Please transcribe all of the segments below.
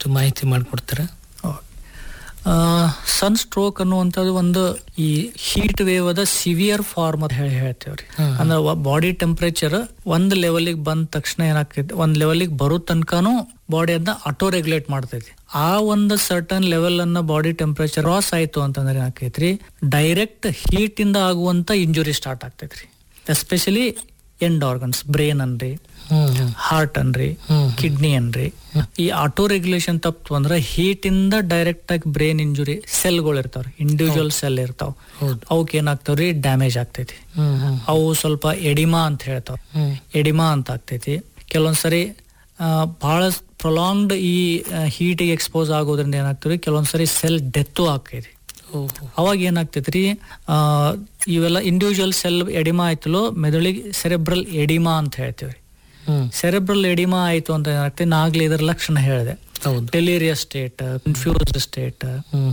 ಒಂದಿಷ್ಟು ಮಾಹಿತಿ ಮಾಡಿಕೊಡ್ತೀರಾ ಸನ್ ಸ್ಟ್ರೋಕ್ ಅನ್ನುವಂಥದ್ದು ಒಂದು ಈ ಹೀಟ್ ವೇವ್ ಅದ ಸಿವಿಯರ್ ಫಾರ್ಮ್ ಅಂತ ಹೇಳಿ ಹೇಳ್ತೇವ್ರಿ ಅಂದ್ರೆ ಬಾಡಿ ಟೆಂಪರೇಚರ್ ಒಂದ್ ಲೆವೆಲಿಗೆ ಬಂದ ತಕ್ಷಣ ಏನಾಗ್ತೈತಿ ಒಂದ್ ಲೆವೆಲಿಗೆ ಬರೋ ತನಕನೂ ಬಾಡಿ ಅದನ್ನ ಆಟೋ ರೆಗ್ಯುಲೇಟ್ ಮಾಡ್ತೈತಿ ಆ ಒಂದು ಸರ್ಟನ್ ಲೆವೆಲ್ ಅನ್ನ ಬಾಡಿ ಟೆಂಪರೇಚರ್ ರಾಸ್ ಆಯ್ತು ಅಂತಂದ್ರೆ ಏನಾಕೈತ್ರಿ ಡೈರೆಕ್ಟ್ ಹೀಟ್ ಇಂದ ಆಗುವಂತ ಇಂಜುರಿ ಸ್ಟಾರ್ಟ್ ಆಗ್ತೈತ್ರಿ ಎಸ್ಪೆಷಲಿ ಎಂಡ್ ಆರ್ಗನ್ಸ್ ಬ್ರೇನ್ ಅನ್ರಿ ಹಾರ್ಟ್ ಅನ್ರಿ ಕಿಡ್ನಿ ಅನ್ರಿ ಈ ಆಟೋ ರೆಗ್ಯುಲೇಷನ್ ತಪ್ಪು ಅಂದ್ರೆ ಹೀಟ್ ಇಂದ ಡೈರೆಕ್ಟ್ ಆಗಿ ಬ್ರೇನ್ ಇಂಜುರಿ ಸೆಲ್ಗಳು ಇರ್ತಾವ್ರಿ ಇಂಡಿವಿಜುವಲ್ ಸೆಲ್ ಇರ್ತಾವ ಅವಕ್ ಏನಾಗ್ತಾವ್ರಿ ಡ್ಯಾಮೇಜ್ ಆಗ್ತೈತಿ ಅವು ಸ್ವಲ್ಪ ಎಡಿಮಾ ಅಂತ ಹೇಳ್ತಾವ ಎಡಿಮಾ ಅಂತ ಆಗ್ತೈತಿ ಕೆಲವೊಂದ್ಸರಿ ಆ, ಬಹಳ ಪ್ರೊಲಾಂಗ್ಡ್ ಈ ಹೀಟಿಗೆ ಎಕ್ಸ್ಪೋಸ್ ಆಗೋದ್ರಿಂದ ಏನಾಗ್ತದೆ ಕೆಲವೊಂದ್ಸರಿ ಸೆಲ್ ಡೆತ್ತು ಆಕೈತಿ ಅವಾಗ ಏನಾಗ್ತೈತ್ರಿ ಆ, ಇವೆಲ್ಲ ಇಂಡಿವಿಜುವಲ್ ಸೆಲ್ ಎಡಿಮಾ ಆಯ್ತಲೋ ಮೆದುಳಿಗೆ ಸೆರೆಬ್ರಲ್ ಎಡಿಮಾ ಅಂತ ಹೇಳ್ತೀವಿ ಸೆರೆಬ್ರಲ್ ಎಡಿಮಾ ಆಯ್ತು ಅಂತ ಏನಾಗ್ತದೆ ನಾ ಆಗ್ಲೇ ಇದರ ಲಕ್ಷಣ ಹೇಳಿದೆ ಹೌದು ಡೆಲೀರಿಯಸ್ ಸ್ಟೇಟ್ ಕನ್ಫ್ಯೂಸ್ಡ್ ಸ್ಟೇಟ್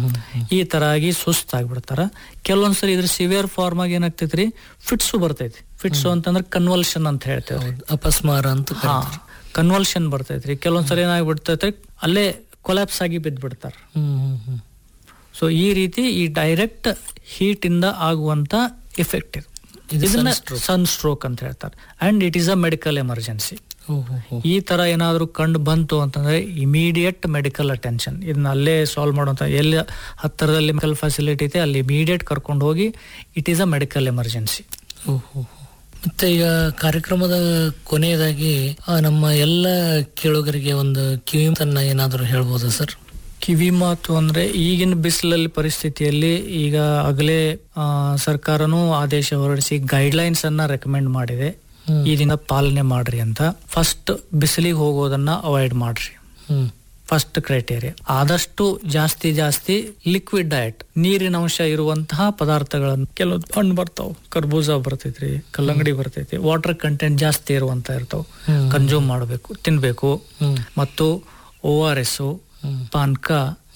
ಈ ತರ ಆಗಿ ಸುಸ್ತಾಗ್ಬಿಡ್ತಾರ ಕೆಲವೊಂದ್ಸರಿ ಇದ್ರ ಸಿವಿಯರ್ ಫಾರ್ಮ್ ಆಗಿ ಏನಾಗ್ತೈತ್ರಿ ಫಿಟ್ಸು ಬರ್ತೈತಿ ಫಿಟ್ಸು ಅಂತಂದ್ರೆ ಕನ್ವಲ್ಷನ್ ಅಂತ ಹೇಳ್ತೇವೆ ಅಪಸ್ಮಾರ ಅಂತ ಹಾ ಕರೀತಾರೆ. ಕನ್ವಲ್ಷನ್ ಬರ್ತೈತ್ರಿ ಕೆಲವೊಂದ್ಸರಿ ಏನಾಗ್ಬಿಡ್ತೈತೆ ಅಲ್ಲೇ ಕೊಲ್ಯಾಪ್ಸ್ ಆಗಿ ಬಿದ್ದ್ಬಿಡ್ತಾರ ಹ್ಮ್ ಹ್ಮ್ ಹ್ಮ್ ಸೊ ಈ ರೀತಿ ಈ ಡೈರೆಕ್ಟ್ ಹೀಟ್ ಇಂದ ಆಗುವಂತ ಎಫೆಕ್ಟ್ ಇದು ಇದು ಇದನ್ನ sunstroke. ಸನ್ ಸ್ಟ್ರೋಕ್ ಅಂತ ಹೇಳ್ತಾರೆ and it is a medical emergency ಓ, ಹೋ, ಹೋ. ಈ ತರ ಏನಾದ್ರು ಕಂಡು ಬಂತು ಅಂತಂದ್ರೆ ಇಮಿಡಿಯೇಟ್ ಮೆಡಿಕಲ್ ಅಟೆನ್ಷನ್ ಇದನ್ನ ಅಲ್ಲೇ ಸಾಲ್ವ್ ಮಾಡುವಂತ ಎಲ್ಲಿ ಹತ್ತಿರದಲ್ಲಿ ಮೆಡಿಕಲ್ ಫೆಸಿಲಿಟಿ ಇದೆ ಅಲ್ಲಿ ಇಮಿಡಿಯೇಟ್ ಕರ್ಕೊಂಡು ಹೋಗಿ it is a medical emergency ಓ, ಹೋ, ಹೋ. ಮತ್ತೆ ಈಗ ಕಾರ್ಯಕ್ರಮದ ಕೊನೆಯದಾಗಿ ಆ, ನಮ್ಮ ಎಲ್ಲ ಕೇಳುಗರಿಗೆ ಒಂದು ಕಿವಿತನ್ನ ಏನಾದರೂ ಹೇಳ್ಬೋದಾ ಸರ್ ಕಿವಿ ಮಾತು ಅಂದ್ರೆ ಈಗಿನ ಬಿಸಿಲಲ್ಲಿ ಪರಿಸ್ಥಿತಿಯಲ್ಲಿ ಈಗ ಆಗಲೇ ಆ, ಸರ್ಕಾರನೂ ಆದೇಶ ಹೊರಡಿಸಿ ಗೈಡ್ಲೈನ್ಸ್ ಅನ್ನ ರೆಕಮೆಂಡ್ ಮಾಡಿದೆ ಈ ದಿನ ಪಾಲನೆ ಮಾಡ್ರಿ ಅಂತ ಫಸ್ಟ್ ಬಿಸಿಲಿಗೆ ಹೋಗೋದನ್ನ ಅವಾಯ್ಡ್ ಮಾಡ್ರಿ ಹ್ಮ್ ಫಸ್ಟ್ ಕ್ರೈಟೇರಿಯಾ ಆದಷ್ಟು ಜಾಸ್ತಿ ಜಾಸ್ತಿ ಲಿಕ್ವಿಡ್ ಡಯಟ್ ನೀರಿನ ಅಂಶ ಇರುವಂತಹ ಪದಾರ್ಥಗಳನ್ನು ಕೆಲವು ಹಣ್ಣು ಬರ್ತಾವ ಕರ್ಬೂಜ ಬರ್ತೈತ್ರಿ ಕಲ್ಲಂಗಡಿ ಬರ್ತೈತಿ ವಾಟರ್ ಕಂಟೆಂಟ್ ಜಾಸ್ತಿ ಇರುವಂತ ಇರ್ತಾವ ಕನ್ಸ್ಯೂಮ್ ಮಾಡಬೇಕು ತಿನ್ಬೇಕು ಮತ್ತು ಓ ಆರ್ ಎಸ್ ಪಾನ್ಕ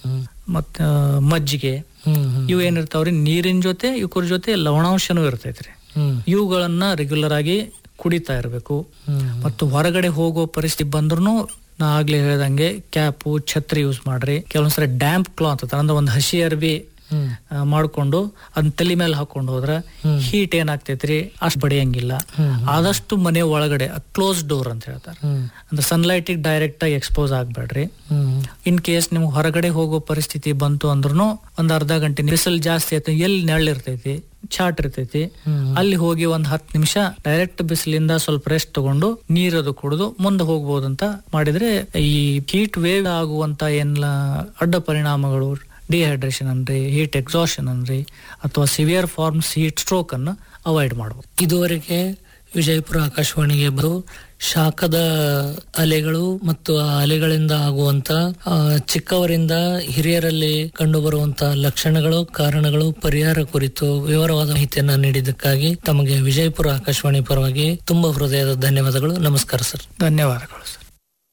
ಮತ್ತ ಮಜ್ಜಿಗೆ ಹ್ಮ್ ಹ್ಮ್ ಇವು ಏನಿರ್ತಾವ್ರಿ ನೀರಿನ ಜೊತೆ ಇವ್ರ ಜೊತೆ ಲವಣಾಂಶನೂ ಇರ್ತೈತ್ರಿ ಹ್ಮ್ ಇವುಗಳನ್ನ ರೆಗ್ಯುಲರ್ ಆಗಿ ಕುಡಿತಾ ಇರಬೇಕು ಮತ್ತು ಹೊರಗಡೆ ಹೋಗೋ ಪರಿಸ್ಥಿತಿ ಬಂದ್ರು ನಾ ಆಗ್ಲೇ ಹೇಳ್ದಂಗೆ ಕ್ಯಾಪು ಛತ್ರಿ ಯೂಸ್ ಮಾಡ್ರಿ ಕೆಲವೊಂದ್ಸರಿ ಡ್ಯಾಂಪ್ ಕ್ಲಾತ್ ಅಂತ ಅಂದ್ರೆ ಒಂದು ಹಸಿ ಅರ್ಬಿ ಹ್ಮ್ ಆ, ಮಾಡ್ಕೊಂಡು ಅದನ್ನ ತಲೆ ಮೇಲೆ ಹಾಕೊಂಡು ಹೋದ್ರ ಹೀಟ್ ಏನಾಗ್ತೈತ್ರಿ ಅಷ್ಟು ಬಡಿಯಂಗಿಲ್ಲ ಆದಷ್ಟು ಮನೆ ಒಳಗಡೆ ಕ್ಲೋಸ್ ಡೋರ್ ಅಂತ ಹೇಳ್ತಾರೆ ಹ್ಮ್ ಅಂದ್ರೆ ಸನ್ಲೈಟ್ ಡೈರೆಕ್ಟ್ ಆಗಿ ಎಕ್ಸ್ಪೋಸ್ ಆಗ್ಬೇಡ್ರಿ ಹ್ಮ್ ಇನ್ ಕೇಸ್ ನಿಮ್ಗೆ ಹೊರಗಡೆ ಹೋಗೋ ಪರಿಸ್ಥಿತಿ ಬಂತು ಅಂದ್ರೂ ಒಂದ್ ಅರ್ಧ ಗಂಟೆ ಬಿಸಿಲು ಜಾಸ್ತಿ ಆಯ್ತು ಎಲ್ಲಿ ನೆರಳಿರ್ತೈತಿ ಚಾಟ್ ಇರ್ತೈತಿ ಅಲ್ಲಿ ಹೋಗಿ ಒಂದ್ ಹತ್ತು ನಿಮಿಷ ಡೈರೆಕ್ಟ್ ಬಿಸಿಲಿಂದ ಸ್ವಲ್ಪ ರೆಸ್ಟ್ ತಗೊಂಡು ನೀರದು ಕುಡಿದು ಮುಂದೆ ಹೋಗ್ಬೋದು ಅಂತ ಮಾಡಿದ್ರೆ ಈ ಹೀಟ್ ವೇವ್ ಆಗುವಂತ ಏನೆಲ್ಲ ಅಡ್ಡ ಪರಿಣಾಮಗಳು ಡಿಹೈಡ್ರೇಷನ್ ಅನ್ರಿ ಹೀಟ್ ಎಕ್ಸಾಷನ್ ಅನ್ರಿ ಅಥವಾ ಸಿವಿಯರ್ ಫಾರ್ಮ್ಸ್ ಹೀಟ್ ಸ್ಟ್ರೋಕ್ ಅನ್ನ ಅವಾಯ್ಡ್ ಮಾಡಬಹುದು ಇದುವರೆಗೆ ವಿಜಯಪುರ ಆಕಾಶವಾಣಿಗೆ ಬರು ಶಾಖದ ಅಲೆಗಳು ಮತ್ತು ಆ ಅಲೆಗಳಿಂದ ಆಗುವಂತ ಆ, ಚಿಕ್ಕವರಿಂದ ಹಿರಿಯರಲ್ಲಿ ಕಂಡುಬರುವಂತ ಲಕ್ಷಣಗಳು ಕಾರಣಗಳು ಪರಿಹಾರ ಕುರಿತು ವಿವರವಾದ ಮಾಹಿತಿಯನ್ನ ನೀಡಿದ್ದಕ್ಕಾಗಿ ತಮಗೆ ವಿಜಯಪುರ ಆಕಾಶವಾಣಿ ಪರವಾಗಿ ತುಂಬಾ ಹೃದಯದ ಧನ್ಯವಾದಗಳು ನಮಸ್ಕಾರ ಸರ್ ಧನ್ಯವಾದಗಳು ಸರ್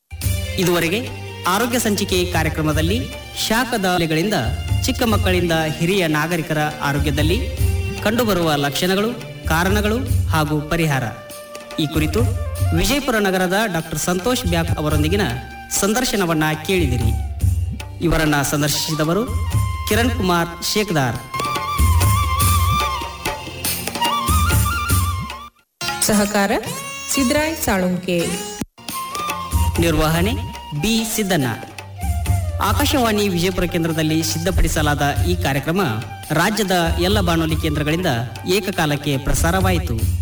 ಇದುವರೆಗೆ ಆರೋಗ್ಯ ಸಂಚಿಕೆ ಕಾರ್ಯಕ್ರಮದಲ್ಲಿ ಶಾಖದ ಅಲೆಗಳಿಂದ ಚಿಕ್ಕ ಮಕ್ಕಳಿಂದ ಹಿರಿಯ ನಾಗರಿಕರ ಆರೋಗ್ಯದಲ್ಲಿ ಕಂಡುಬರುವ ಲಕ್ಷಣಗಳು ಕಾರಣಗಳು ಹಾಗೂ ಪರಿಹಾರ ಈ ಕುರಿತು ವಿಜಯಪುರ ನಗರದ ಡಾಕ್ಟರ್ ಸಂತೋಷ್ ಬ್ಯಾಕ್ ಅವರೊಂದಿಗಿನ ಸಂದರ್ಶನವನ್ನ ಕೇಳಿದಿರಿ ಇವರನ್ನ ಸಂದರ್ಶಿಸಿದವರು ಕಿರಣ್ ಕುಮಾರ್ ಶೇಕ್ದಾರ್ ಸಹಕಾರ ಸಿದ್ರಾಯ್ ಸಾಳುಂಕೆ ನಿರ್ವಹಣೆ ಬಿ ಸಿದ್ದಣ್ಣ ಆಕಾಶವಾಣಿ ವಿಜಯಪುರ ಕೇಂದ್ರದಲ್ಲಿ ಸಿದ್ಧಪಡಿಸಲಾದ ಈ ಕಾರ್ಯಕ್ರಮ ರಾಜ್ಯದ ಎಲ್ಲ ಬಾನುಲಿ ಕೇಂದ್ರಗಳಿಂದ ಏಕಕಾಲಕ್ಕೆ ಪ್ರಸಾರವಾಯಿತು